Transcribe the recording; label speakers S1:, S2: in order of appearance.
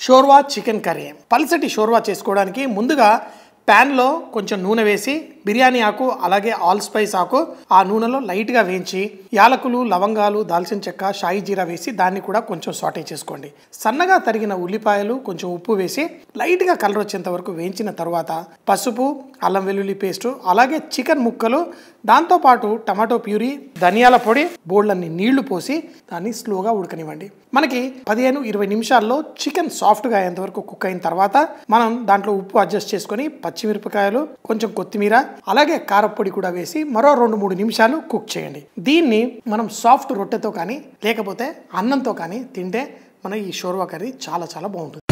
S1: shorba chicken curry పల్సటి షోర్వా చేసుకోవడానికి ముందుగా ప్యాన్లో కొంచెం నూనె వేసి బిర్యానీ ఆకు అలాగే ఆల్ స్పైస్ ఆకు ఆ నూనెలో లైట్గా వేయించి యాలకులు లవంగాలు దాల్చిన చెక్క షాయి జీరా వేసి దాన్ని కూడా కొంచెం సాటే చేసుకోండి సన్నగా తరిగిన ఉల్లిపాయలు కొంచెం ఉప్పు వేసి లైట్గా కలర్ వచ్చేంత వరకు వేయించిన తర్వాత పసుపు అల్లం వెల్లుల్లి పేస్టు అలాగే చికెన్ ముక్కలు దాంతోపాటు టమాటో ప్యూరీ ధనియాల పొడి బోళ్ళన్ని నీళ్లు పోసి దాన్ని స్లోగా ఉడకనివ్వండి మనకి పదిహేను ఇరవై నిమిషాల్లో చికెన్ సాఫ్ట్గా అయ్యేంత వరకు కుక్ అయిన తర్వాత మనం దాంట్లో ఉప్పు అడ్జస్ట్ చేసుకొని పచ్చిమిరపకాయలు కొంచెం కొత్తిమీర అలాగే కారపొడి కూడా వేసి మరో రెండు మూడు నిమిషాలు కుక్ చేయండి దీన్ని మనం సాఫ్ట్ రొట్టెతో కానీ లేకపోతే అన్నంతో కానీ తింటే మన ఈ షోర్వా కర్రీ చాలా చాలా బాగుంటుంది